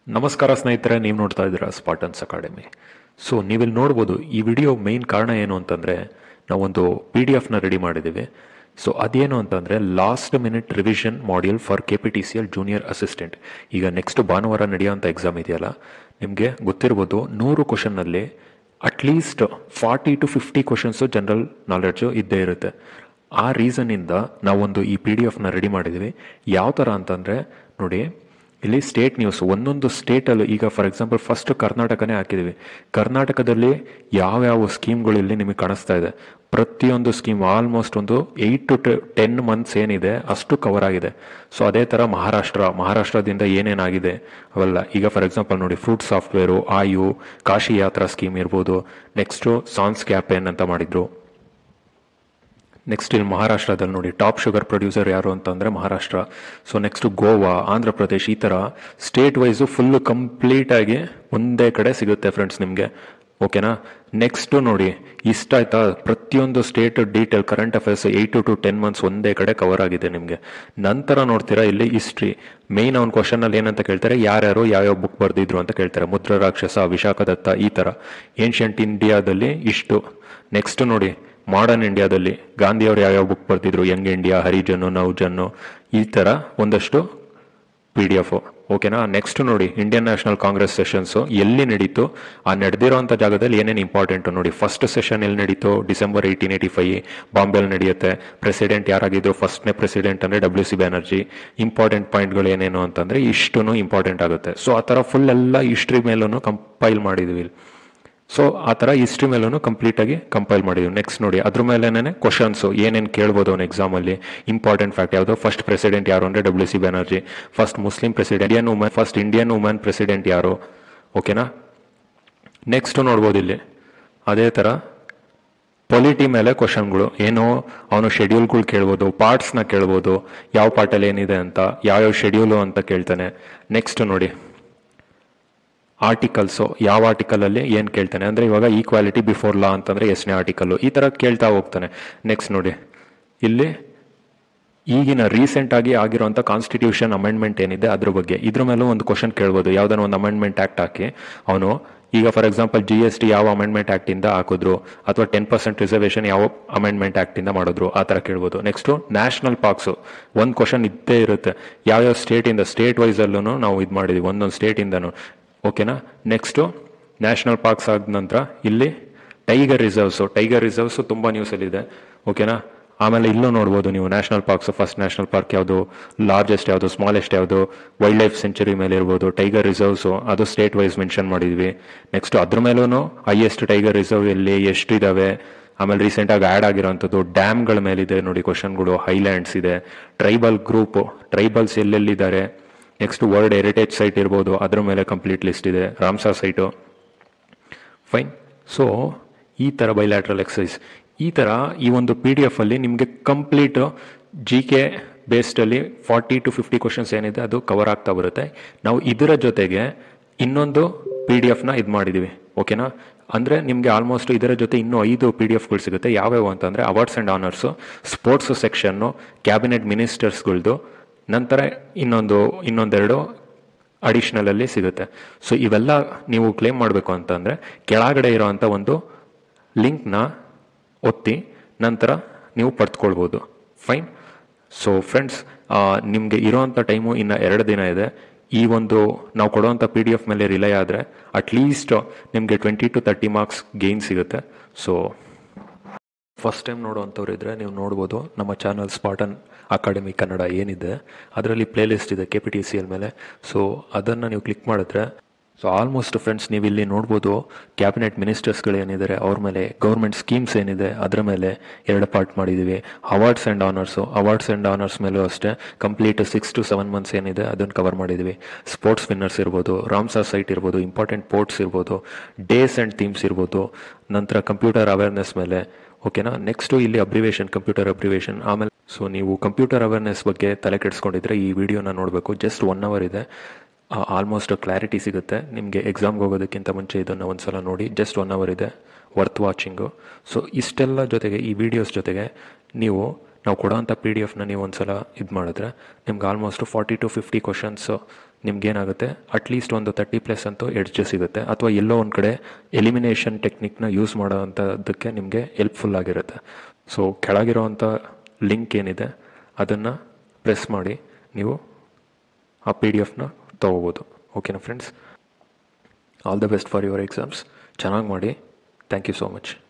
ನಮಸ್ಕಾರ ಸ್ನೇಹಿತರೆ ನೀವು ನೋಡ್ತಾ ಇದ್ದೀರಾ ಸ್ಪಾಟನ್ಸ್ ಅಕಾಡೆಮಿ ಸೊ ನೀವಿಲ್ಲಿ ನೋಡ್ಬೋದು ಈ ವಿಡಿಯೋ ಮೇನ್ ಕಾರಣ ಏನು ಅಂತಂದರೆ ನಾವೊಂದು ಪಿ ಡಿ ಎಫ್ನ ರೆಡಿ ಮಾಡಿದ್ದೀವಿ ಸೊ ಅದೇನು ಅಂತಂದರೆ last minute revision module for K P T C L junior assistant ಈಗ ನೆಕ್ಸ್ಟ್ ಭಾನುವಾರ ನಡೆಯೋಂಥ ಎಕ್ಸಾಮ್ ಇದೆಯಲ್ಲ ನಿಮಗೆ ಗೊತ್ತಿರ್ಬೋದು ನೂರು ಕ್ವಶನ್ನಲ್ಲಿ at least forty to fifty questions general knowledge ಇದ್ದೇ ಇರುತ್ತೆ ಆ ರೀಸನ್ನಿಂದ ನಾವೊಂದು ಈ ಪಿ ಡಿ ಎಫ್ನ ರೆಡಿ ಮಾಡಿದ್ದೀವಿ ಯಾವ ಥರ ಅಂತಂದರೆ ನೋಡಿ ಇಲ್ಲಿ ಸ್ಟೇಟ್ ನ್ಯೂಸ್ ಒಂದೊಂದು ಸ್ಟೇಟಲ್ಲೂ ಈಗ ಫಾರ್ ಎಕ್ಸಾಂಪಲ್ ಫಸ್ಟ್ ಕರ್ನಾಟಕನೇ ಹಾಕಿದ್ದೀವಿ ಕರ್ನಾಟಕದಲ್ಲಿ ಯಾವ್ಯಾವ ಸ್ಕೀಮ್ಗಳು ಇಲ್ಲಿ ನಿಮಗೆ ಕಾಣಿಸ್ತಾ ಇದೆ ಪ್ರತಿಯೊಂದು ಸ್ಕೀಮ್ ಆಲ್ಮೋಸ್ಟ್ ಒಂದು ಏಯ್ಟ್ ಟು ಟೆನ್ ಮಂತ್ಸ್ ಏನಿದೆ ಅಷ್ಟು ಕವರ್ ಆಗಿದೆ ಸೊ ಅದೇ ಥರ ಮಹಾರಾಷ್ಟ್ರ ಮಹಾರಾಷ್ಟ್ರದಿಂದ ಏನೇನಾಗಿದೆ ಅವೆಲ್ಲ ಈಗ ಫಾರ್ ಎಕ್ಸಾಂಪಲ್ ನೋಡಿ ಫ್ರೂಟ್ ಸಾಫ್ಟ್ವೇರು ಆಯು ಕಾಶಿ ಯಾತ್ರಾ ಸ್ಕೀಮ್ ಇರ್ಬೋದು ನೆಕ್ಸ್ಟು ಸಾನ್ಸ್ ಕ್ಯಾಪೇನ್ ಅಂತ ಮಾಡಿದ್ರು ನೆಕ್ಸ್ಟ್ ಇಲ್ಲಿ ಮಹಾರಾಷ್ಟ್ರದಲ್ಲಿ ನೋಡಿ ಟಾಪ್ ಶುಗರ್ ಪ್ರೊಡ್ಯೂಸರ್ ಯಾರು ಅಂತಂದರೆ ಮಹಾರಾಷ್ಟ್ರ ಸೊ ನೆಕ್ಸ್ಟ್ ಗೋವಾ ಆಂಧ್ರ ಪ್ರದೇಶ್ ಈ ಥರ ಸ್ಟೇಟ್ ವೈಸು ಫುಲ್ಲು ಕಂಪ್ಲೀಟಾಗಿ ಒಂದೇ ಕಡೆ ಸಿಗುತ್ತೆ ಫ್ರೆಂಡ್ಸ್ ನಿಮಗೆ ಓಕೆನಾ ನೆಕ್ಸ್ಟು ನೋಡಿ ಇಷ್ಟ ಆಯ್ತಾ ಪ್ರತಿಯೊಂದು state detail current affairs eight to ten months ಒಂದೇ ಕಡೆ ಕವರ್ ಆಗಿದೆ ನಿಮಗೆ ನಂತರ ನೋಡ್ತೀರಾ ಇಲ್ಲಿ ಹಿಸ್ಟ್ರಿ ಮೇನ್ ಅವ್ನ ಕ್ವಶನಲ್ಲಿ ಏನಂತ ಕೇಳ್ತಾರೆ ಯಾರ್ಯಾರು ಯಾವ್ಯಾವ ಬುಕ್ ಬರೆದಿದ್ರು ಅಂತ ಕೇಳ್ತಾರೆ ಮುದ್ರ ರಾಕ್ಷಸ ವಿಶಾಖದತ್ತ ಈ ಥರ ಏನ್ಷಿಯಂಟ್ ಇಂಡಿಯಾದಲ್ಲಿ ಇಷ್ಟು ನೆಕ್ಸ್ಟ್ ನೋಡಿ ಮಾಡರ್ನ್ ಇಂಡಿಯಾದಲ್ಲಿ ಗಾಂಧಿಯವರು ಯಾವ್ಯಾವ ಬುಕ್ ಬರ್ತಿದ್ರು ಯಂಗ್ ಇಂಡಿಯಾ ಹರಿಜನ್ನು ನೌಜನ್ನು ಈ ಥರ ಒಂದಷ್ಟು ಪಿ ಡಿ ಎಫ್ ಓಕೆನಾ ನೆಕ್ಸ್ಟ್ ನೋಡಿ ಇಂಡಿಯನ್ ನ್ಯಾಷನಲ್ ಕಾಂಗ್ರೆಸ್ ಸೆಷನ್ಸು ಎಲ್ಲಿ ನಡೀತು ಆ ನಡೆದಿರೋಂಥ ಜಾಗದಲ್ಲಿ ಏನೇನು ಇಂಪಾರ್ಟೆಂಟು ನೋಡಿ ಫಸ್ಟ್ ಸೆಷನ್ ಎಲ್ಲಿ ನಡೀತು ಡಿಸೆಂಬರ್ ಏಯ್ಟೀನ್ ಏಯ್ಟಿ ಫೈವ್ ಬಾಂಬೆಲಿ ನಡೆಯುತ್ತೆ ಪ್ರೆಸಿಡೆಂಟ್ ಯಾರಾಗಿದ್ರು ಫಸ್ಟ್ನೇ ಪ್ರೆಸಿಡೆಂಟ್ ಅಂದರೆ ಡಬ್ಲ್ಯೂ ಸಿ ಬ್ಯಾನರ್ಜಿ ಇಂಪಾರ್ಟೆಂಟ್ ಪಾಯಿಂಟ್ಗಳು ಏನೇನು ಅಂತಂದರೆ ಇಷ್ಟು ಇಂಪಾರ್ಟೆಂಟ್ ಆಗುತ್ತೆ ಸೊ ಆ ಥರ ಫುಲ್ ಎಲ್ಲ ಹಿಸ್ಟ್ರಿ ಮೇಲೂ ಕಂಪೈಲ್ ಮಾಡಿದ್ವಿ ಇಲ್ಲಿ ಸೊ ಆ ಥರ ಹಿಸ್ಟ್ರಿ ಮೇಲೂ ಕಂಪ್ಲೀಟಾಗಿ ಕಂಪೈಲ್ ಮಾಡಿದ್ವಿ ನೆಕ್ಸ್ಟ್ ನೋಡಿ ಅದ್ರ ಮೇಲೇನೆ ಕ್ವಶನ್ಸು ಏನೇನು ಕೇಳ್ಬೋದು ಅವ್ನು ಎಕ್ಸಾಮಲ್ಲಿ ಇಂಪಾರ್ಟೆಂಟ್ ಫ್ಯಾಕ್ಟ್ ಯಾವುದು ಫಸ್ಟ್ ಪ್ರೆಸಿಡೆಂಟ್ ಯಾರು ಅಂದರೆ W C Banerjee first Muslim president Indian woman first Indian woman president ಯಾರು ಓಕೆನಾ ನೆಕ್ಸ್ಟ್ ನೋಡ್ಬೋದು ಇಲ್ಲಿ ಅದೇ ಥರ ಪೊಲಿಟಿ ಮೇಲೆ ಕ್ವಶನ್ಗಳು ಏನೋ ಅವನು ಶೆಡ್ಯೂಲ್ಗಳು ಕೇಳ್ಬೋದು ಪಾರ್ಟ್ಸ್ನ ಕೇಳ್ಬೋದು ಯಾವ ಪಾರ್ಟಲ್ಲಿ ಏನಿದೆ ಅಂತ ಯಾವ್ಯಾವ ಶೆಡ್ಯೂಲು ಅಂತ ಕೇಳ್ತಾನೆ ನೆಕ್ಸ್ಟ್ ನೋಡಿ ಆರ್ಟಿಕಲ್ಸು ಯಾವ ಆರ್ಟಿಕಲಲ್ಲಿ ಏನು ಕೇಳ್ತಾನೆ ಅಂದರೆ ಇವಾಗ ಈಕ್ವಾಲಿಟಿ ಬಿಫೋರ್ ಲಾ ಅಂತಂದರೆ ಎಷ್ಟನೇ ಆರ್ಟಿಕಲ್ಲು ಈ ಥರ ಕೇಳ್ತಾ ಹೋಗ್ತಾನೆ ನೆಕ್ಸ್ಟ್ ನೋಡಿ ಇಲ್ಲಿ ಈಗಿನ ರೀಸೆಂಟ್ ಆಗಿ ಆಗಿರುವಂಥ ಕಾನ್ಸ್ಟಿಟ್ಯೂಷನ್ ಅಮೆಂಡ್ಮೆಂಟ್ ಏನಿದೆ ಅದ್ರ ಬಗ್ಗೆ ಇದ್ರ ಮೇಲೂ ಒಂದು ಕ್ವಶನ್ ಕೇಳ್ಬೋದು ಯಾವ್ದಾನ ಒಂದು ಅಮೆಂಡ್ಮೆಂಟ್ ಆ್ಯಕ್ಟ್ ಹಾಕಿ ಅವನು ಈಗ for example G S T ಯಾವ ಅಮೆಂಡ್ಮೆಂಟ್ ಆ್ಯಕ್ಟಿಂದ ಹಾಕಿದ್ರು ಅಥವಾ ಟೆನ್ ಪರ್ಸೆಂಟ್ ರಿಸರ್ವೇಷನ್ ಯಾವ ಅಮೆಂಡ್ಮೆಂಟ್ ಆ್ಯಕ್ಟಿಂದ ಮಾಡಿದ್ರು ಆ ಥರ ಕೇಳ್ಬೋದು ನೆಕ್ಸ್ಟು ನ್ಯಾಷನಲ್ ಪಾರ್ಕ್ಸು ಒಂದು ಕ್ವಶನ್ ಇದ್ದೇ ಇರುತ್ತೆ ಯಾವ್ಯಾವ ಸ್ಟೇಟಿಂದ ಸ್ಟೇಟ್ ವೈಸಲ್ಲೂ ನಾವು ಇದು ಮಾಡಿದ್ವಿ ಒಂದೊಂದು ಸ್ಟೇಟಿಂದನೂ ಓಕೆನಾ ನೆಕ್ಸ್ಟು ನ್ಯಾಷನಲ್ ಪಾರ್ಕ್ಸ್ ಆದ ನಂತರ ಇಲ್ಲಿ ಟೈಗರ್ ರಿಸರ್ವ್ಸು ಟೈಗರ್ ರಿಸರ್ವ್ಸು ತುಂಬ ನ್ಯೂಸಲ್ಲಿದೆ ಓಕೆನಾ ಆಮೇಲೆ ಇಲ್ಲೂ ನೋಡ್ಬೋದು ನೀವು national parks first national park ಯಾವುದು ಲಾರ್ಜೆಸ್ಟ್ ಯಾವುದು ಸ್ಮಾಲೆಸ್ಟ್ ಯಾವುದು ವೈಲ್ಡ್ ಲೈಫ್ ಸೆಂಚುರಿ ಮೇಲೆ ಇರ್ಬೋದು ಟೈಗರ್ ರಿಸರ್ವ್ಸು ಅದು ಸ್ಟೇಟ್ ವೈಸ್ ಮೆನ್ಷನ್ ಮಾಡಿದ್ವಿ ನೆಕ್ಸ್ಟ್ ಅದ್ರ ಮೇಲೂ ಹೈಯೆಸ್ಟ್ ಟೈಗರ್ ರಿಸರ್ವ್ ಎಲ್ಲಿ ಎಷ್ಟು ಇದಾವೆ ಆಮೇಲೆ ರೀಸೆಂಟಾಗಿ ಆ್ಯಡ್ ಆಗಿರೋಂಥದ್ದು ಡ್ಯಾಮ್ಗಳ ಮೇಲಿದೆ ನೋಡಿ ಕ್ವಶನ್ಗಳು ಹೈಲ್ಯಾಂಡ್ಸ್ ಇದೆ ಟ್ರೈಬಲ್ ಗ್ರೂಪು ಟ್ರೈಬಲ್ಸ್ ಎಲ್ಲೆಲ್ಲಿದ್ದಾರೆ ನೆಕ್ಸ್ಟ್ ವರ್ಲ್ಡ್ ಹೆರಿಟೇಜ್ ಸೈಟ್ ಇರ್ಬೋದು ಅದ್ರ ಮೇಲೆ ಕಂಪ್ಲೀಟ್ ಲಿಸ್ಟ್ ಇದೆ ರಾಮ್ಸಾ ಸೈಟು ಫೈನ್ ಸೊ ಈ ಥರ ಬೈಲ್ಯಾಟ್ರಲ್ ಎಕ್ಸಸೈಸ್ ಈ ಥರ ಈ ಒಂದು ಪಿ ಡಿ ಎಫಲ್ಲಿ ನಿಮಗೆ ಕಂಪ್ಲೀಟ್ ಜಿ ಕೆ ಬೇಸ್ಡಲ್ಲಿ ಫಾರ್ಟಿ ಟು ಫಿಫ್ಟಿ ಕ್ವಶನ್ಸ್ ಏನಿದೆ ಅದು ಕವರ್ ಆಗ್ತಾ ಬರುತ್ತೆ ನಾವು ಇದರ ಜೊತೆಗೆ ಇನ್ನೊಂದು ಪಿ ಡಿ ಎಫ್ನ ಇದು ಮಾಡಿದ್ದೀವಿ ಓಕೆನಾ ಅಂದರೆ ನಿಮಗೆ ಆಲ್ಮೋಸ್ಟ್ ಇದರ ಜೊತೆ ಇನ್ನೂ ಐದು ಪಿ ಡಿ ಎಫ್ಗಳು ಸಿಗುತ್ತೆ ಯಾವ್ಯಾವು ಅಂತಂದರೆ awards and honours sports section cabinet ಮಿನಿಸ್ಟರ್ಸ್ಗಳ್ದು ನಂತರ ಇನ್ನೊಂದು ಇನ್ನೊಂದೆರಡು ಅಡಿಷ್ನಲಲ್ಲಿ ಸಿಗುತ್ತೆ ಸೊ ಇವೆಲ್ಲ ನೀವು ಕ್ಲೇಮ್ ಮಾಡಬೇಕು ಅಂತಂದರೆ ಕೆಳಗಡೆ ಇರೋವಂಥ ಒಂದು ಲಿಂಕ್ನ ಒತ್ತಿ ನಂತರ ನೀವು ಪಡೆದುಕೊಳ್ಬೋದು ಫೈನ್ ಸೊ ಫ್ರೆಂಡ್ಸ್ ನಿಮಗೆ ಇರೋವಂಥ ಟೈಮು ಇನ್ನು ಎರಡು ದಿನ ಇದೆ ಈ ಒಂದು ನಾವು ಕೊಡೋವಂಥ ಪಿ ಡಿ ಎಫ್ ಮೇಲೆ ರಿಲೈ ಆದರೆ ಅಟ್ಲೀಸ್ಟ್ ನಿಮಗೆ twenty to thirty marks gain ಸಿಗುತ್ತೆ ಸೊ ಫಸ್ಟ್ ಟೈಮ್ ನೋಡುವಂಥವ್ರು ಇದ್ದರೆ ನೀವು ನೋಡ್ಬೋದು ನಮ್ಮ ಚಾನಲ್ ಸ್ಪಾಟನ್ ಅಕಾಡೆಮಿ ಕನ್ನಡ ಏನಿದೆ ಅದರಲ್ಲಿ ಪ್ಲೇ ಲಿಸ್ಟ್ ಇದೆ K P T C L ಮೇಲೆ ಸೊ ಅದನ್ನು ನೀವು ಕ್ಲಿಕ್ ಮಾಡಿದ್ರೆ ಸೊ ಆಲ್ಮೋಸ್ಟ್ ಫ್ರೆಂಡ್ಸ್ ನೀವು ಇಲ್ಲಿ ನೋಡ್ಬೋದು ಕ್ಯಾಬಿನೆಟ್ ಮಿನಿಸ್ಟರ್ಸ್ಗಳು ಏನಿದ್ದಾರೆ ಅವ್ರ ಮೇಲೆ ಗೌರ್ಮೆಂಟ್ ಸ್ಕೀಮ್ಸ್ ಏನಿದೆ ಅದರ ಮೇಲೆ ಎರಡು ಪಾರ್ಟ್ ಮಾಡಿದ್ದೀವಿ awards and honours awards and honours ಮೇಲೂ ಅಷ್ಟೇ complete six to seven months ಏನಿದೆ ಅದನ್ನು ಕವರ್ ಮಾಡಿದ್ದೀವಿ ಸ್ಪೋರ್ಟ್ಸ್ ವಿನ್ನರ್ಸ್ ಇರ್ಬೋದು ರಾಮ್ಸಾ ಸೈಟ್ ಇರ್ಬೋದು ಇಂಪಾರ್ಟೆಂಟ್ ಪೋರ್ಟ್ಸ್ ಇರ್ಬೋದು ಡೇಸ್ ಆ್ಯಂಡ್ ಥೀಮ್ಸ್ ಇರ್ಬೋದು ನಂತರ ಕಂಪ್ಯೂಟರ್ ಅವೇರ್ನೆಸ್ ಮೇಲೆ ಓಕೆನಾ ನೆಕ್ಸ್ಟು ಇಲ್ಲಿ ಅಬ್ರಿವೇಷನ್ ಕಂಪ್ಯೂಟರ್ ಅಬ್ರಿವೇಷನ್ ಆಮೇಲೆ ಸೊ ನೀವು ಕಂಪ್ಯೂಟರ್ ಅವೇರ್ನೆಸ್ ಬಗ್ಗೆ ತಲೆ ಕೆಡಿಸ್ಕೊಂಡಿದ್ರೆ ಈ ವಿಡಿಯೋನ ನೋಡಬೇಕು ಜಸ್ಟ್ ಒನ್ ಅವರ್ ಇದೆ ಆಲ್ಮೋಸ್ಟ್ ಕ್ಲಾರಿಟಿ ಸಿಗುತ್ತೆ ನಿಮಗೆ ಎಕ್ಸಾಮ್ಗೆ ಹೋಗೋದಕ್ಕಿಂತ ಮುಂಚೆ ಇದನ್ನು ಒಂದು ಸಲ ನೋಡಿ ಜಸ್ಟ್ ಒನ್ ಅವರ್ ಇದೆ ವರ್ತ್ ವಾಚಿಂಗು ಸೊ ಇಷ್ಟೆಲ್ಲ ಜೊತೆಗೆ ಈ ವಿಡಿಯೋಸ್ ಜೊತೆಗೆ ನೀವು ನಾವು ಕೊಡೋವಂಥ ಪಿ ಡಿ ಎಫ್ನ ನೀವು ಒಂದು ಸಲ ಇದು ಮಾಡಿದ್ರೆ ನಿಮ್ಗೆ almost forty to fifty questions ನಿಮ್ಗೇನಾಗುತ್ತೆ ಅಟ್ಲೀಸ್ಟ್ ಒಂದು ತರ್ಟಿ ಪ್ಲಸ್ ಅಂತೂ ಎಡ್ಜ್ ಸಿಗುತ್ತೆ ಅಥವಾ ಎಲ್ಲೋ ಒಂದು ಕಡೆ ಎಲಿಮಿನೇಷನ್ ಟೆಕ್ನಿಕ್ನ ಯೂಸ್ ಮಾಡೋ ಅಂಥದ್ದಕ್ಕೆ ನಿಮಗೆ ಹೆಲ್ಪ್ಫುಲ್ ಆಗಿರುತ್ತೆ ಸೊ ಕೆಳಗಿರೋವಂಥ ಲಿಂಕ್ ಏನಿದೆ ಅದನ್ನು ಪ್ರೆಸ್ ಮಾಡಿ ನೀವು ಆ ಪಿ ಡಿ ಎಫ್ನ ತೊಗೋಬೋದು ಓಕೆನಾ friends all the best for your exams ಚೆನ್ನಾಗಿ ಮಾಡಿ ಥ್ಯಾಂಕ್ ಯು ಸೋ ಮಚ್